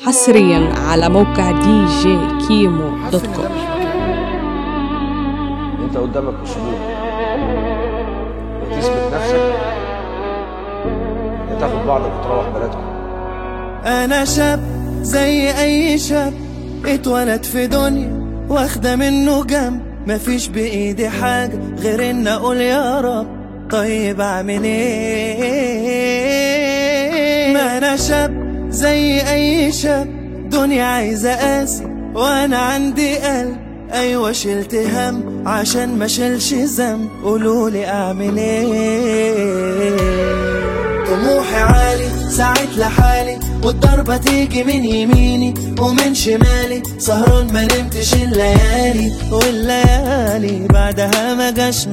حصريا على موقع دي جي كيمو دوت حاسس ان ده كوم مش مكانك انت قدامك اسبوع يا تثبت نفسك يا تاخد بعضك وتروح بلدكم انا شاب زي اي شاب اتولد في دنيا واخده منه جنب مفيش بايدي حاجه غير ان اقول يا رب طيب اعمل ايه ما انا شاب زي اي شاب دنيا عايزه قاسي وانا عندي قلب ايوه شلت هم عشان ما شلش ذنب قولولي اعمل ايه طموحي عالي ساعت لحالي والضربة تيجي من يميني ومن شمالي سهران ما نمتش الليالي والليالي بعدها ما جاش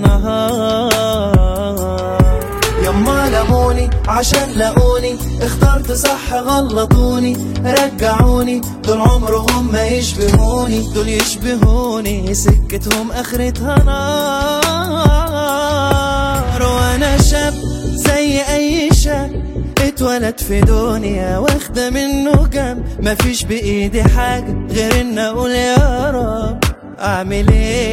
نهار يما لموني عشان لقوني اخترت صح غلطوني رجعوني دول عمرهم ما يشبهوني دول يشبهوني سكتهم اخرتها نار وانا شاب زي اي شاب اتولد في دنيا واخدة منه جنب مفيش بايدي حاجة غير ان اقول يا رب اعمل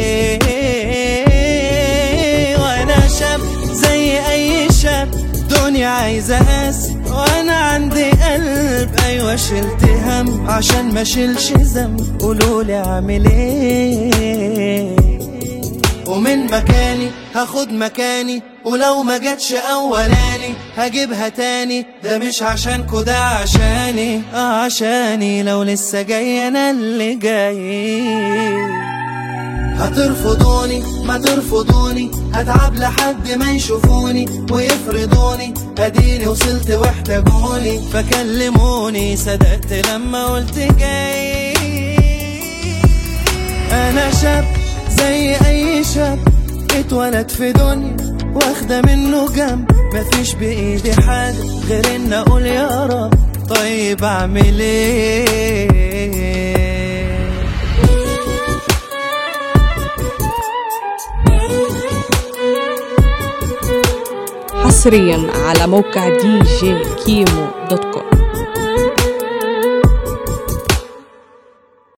ايه وانا شاب زي اي شاب دنيا عايزة قاسي وانا عندي قلب ايوه شلت هم عشان ما شيلش ذنب قولولي اعمل ايه ومن مكاني هاخد مكاني ولو ما جاتش اولاني هجيبها تاني ده مش عشانكو ده عشاني اه عشاني لو لسه جاي انا اللي جاي هترفضوني ما ترفضوني هتعب لحد ما يشوفوني ويفرضوني اديني وصلت واحتاجوني فكلموني صدقت لما قلت جاي انا شاب زي اي شاب اتولد في دنيا واخده منه جنب مفيش بايدي حاجه غير ان اقول يا رب طيب اعمل ايه حصريا على موقع دي جي كيمو دوت كوم